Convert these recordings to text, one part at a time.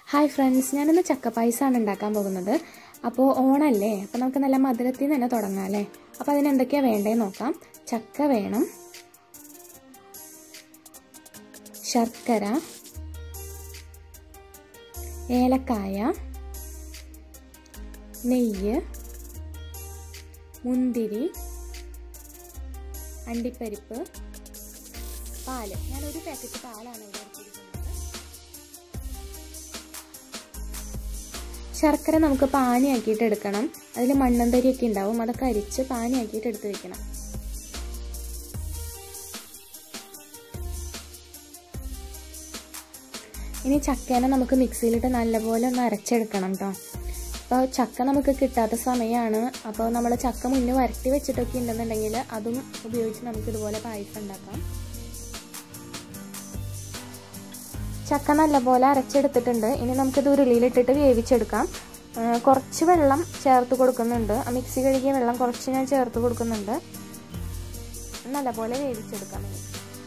hi friends ഞാനിന്ന് ചക്കപ്പായസമാണ് ഉണ്ടാക്കാൻ പോകുന്നത് അപ്പോൾ ഓണല്ലേ അപ്പോൾ നമുക്ക് നല്ല മധുരത്തിൽ നിന്ന് തന്നെ തുടങ്ങാം അല്ലേ അപ്പോൾ അതിന് എന്തൊക്കെയാണ് വേണ്ടതെന്ന് നോക്കാം ചക്ക വേണം ശർക്കര ഏലക്കായ നെയ്യ് മുന്തിരി അണ്ടിപ്പരിപ്പ് പാല് ഞാനൊരു പാക്കറ്റ് പാലാണ് ഇവിടെ എടുത്തിരിക്കുന്നത് ശർക്കര നമുക്ക് പാനിയാക്കിയിട്ട് എടുക്കണം അതിൽ മണ്ണന്തരിയൊക്കെ ഉണ്ടാവും അതൊക്കെ അരിച്ച് പാനിയാക്കിയിട്ട് എടുത്ത് വെക്കണം ഇനി ചക്കേനെ നമുക്ക് മിക്സിയിലിട്ട് നല്ലപോലെ ഒന്ന് അരച്ചെടുക്കണം കേട്ടോ അപ്പോൾ ചക്ക നമുക്ക് കിട്ടാത്ത സമയമാണ് അപ്പോൾ നമ്മൾ ചക്ക മുന്നേ വരട്ടി വെച്ചിട്ടൊക്കെ ഉണ്ടെന്നുണ്ടെങ്കിൽ അതും ഉപയോഗിച്ച് നമുക്ക് ഇതുപോലെ പായസം ഉണ്ടാക്കാം ചക്ക നല്ലപോലെ അരച്ചെടുത്തിട്ടുണ്ട് ഇനി നമുക്കിത് ഉരുളിയിലിട്ടിട്ട് വേവിച്ചെടുക്കാം കുറച്ച് വെള്ളം ചേർത്ത് കൊടുക്കുന്നുണ്ട് മിക്സി കഴുകിയ വെള്ളം കുറച്ച് ഞാൻ ചേർത്ത് കൊടുക്കുന്നുണ്ട് നല്ലപോലെ വേവിച്ചെടുക്കാം ഇനി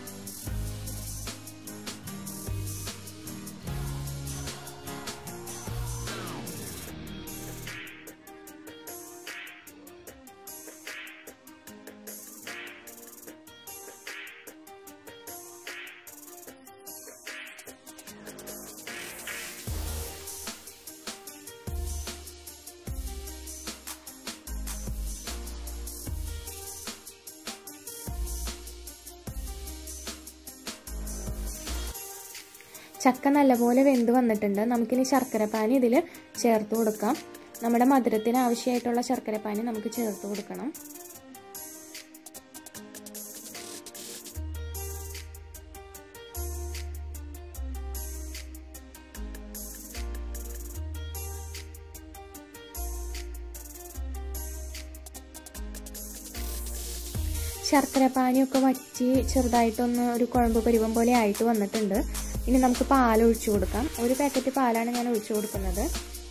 ചക്ക നല്ലപോലെ വെന്ത് വന്നിട്ടുണ്ട് നമുക്കിനി ശർക്കരപ്പാനി ഇതിൽ ചേർത്ത് കൊടുക്കാം നമ്മുടെ മധുരത്തിന് ആവശ്യമായിട്ടുള്ള ശർക്കരപ്പാനി നമുക്ക് ചേർത്ത് കൊടുക്കണം ശർക്കര പാനിയൊക്കെ വറ്റി ചെറുതായിട്ടൊന്ന് ഒരു കുഴമ്പ് പരിവം പോലെ ആയിട്ട് വന്നിട്ടുണ്ട് ഇനി നമുക്ക് പാൽ ഒഴിച്ചു കൊടുക്കാം ഒരു പാക്കറ്റ് പാലാണ് ഞാൻ ഒഴിച്ചു കൊടുക്കുന്നത്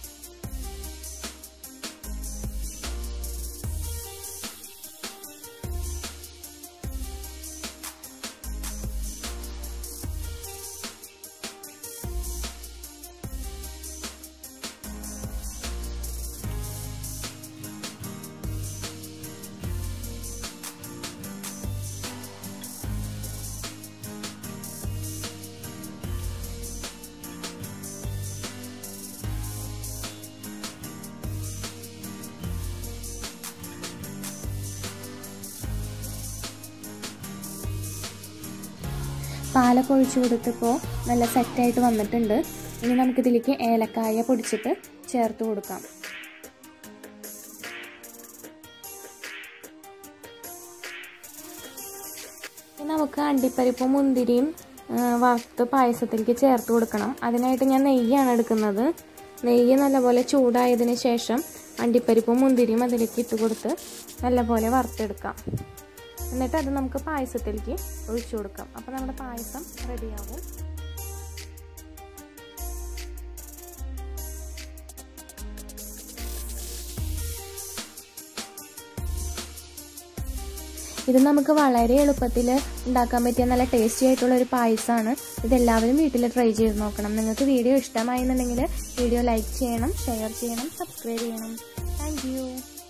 പാലൊക്കെ ഒഴിച്ചു കൊടുത്തപ്പോൾ നല്ല സെറ്റായിട്ട് വന്നിട്ടുണ്ട് ഇനി നമുക്കിതിലേക്ക് ഏലക്കായ പൊടിച്ചിട്ട് ചേർത്ത് കൊടുക്കാം ഇനി നമുക്ക് അണ്ടിപ്പരിപ്പും മുന്തിരിയും വറുത്ത് പായസത്തിലേക്ക് ചേർത്ത് കൊടുക്കണം അതിനായിട്ട് ഞാൻ നെയ്യാണ് എടുക്കുന്നത് നെയ്യ് നല്ലപോലെ ചൂടായതിന് ശേഷം അണ്ടിപ്പരിപ്പും മുന്തിരിയും അതിലേക്ക് ഇട്ട് കൊടുത്ത് നല്ലപോലെ വറുത്തെടുക്കാം എന്നിട്ട് അത് നമുക്ക് പായസത്തിലേക്ക് ഒഴിച്ചു കൊടുക്കാം അപ്പോൾ നമ്മുടെ പായസം റെഡിയാവും ഇത് നമുക്ക് വളരെ എളുപ്പത്തിൽ ഉണ്ടാക്കാൻ പറ്റിയ നല്ല ടേസ്റ്റി ആയിട്ടുള്ള ഒരു പായസമാണ് ഇതെല്ലാവരും വീട്ടിൽ ട്രൈ ചെയ്ത് നോക്കണം നിങ്ങൾക്ക് വീഡിയോ ഇഷ്ടമായി എന്നുണ്ടെങ്കിൽ വീഡിയോ ലൈക്ക് ചെയ്യണം ഷെയർ ചെയ്യണം സബ്സ്ക്രൈബ് ചെയ്യണം താങ്ക്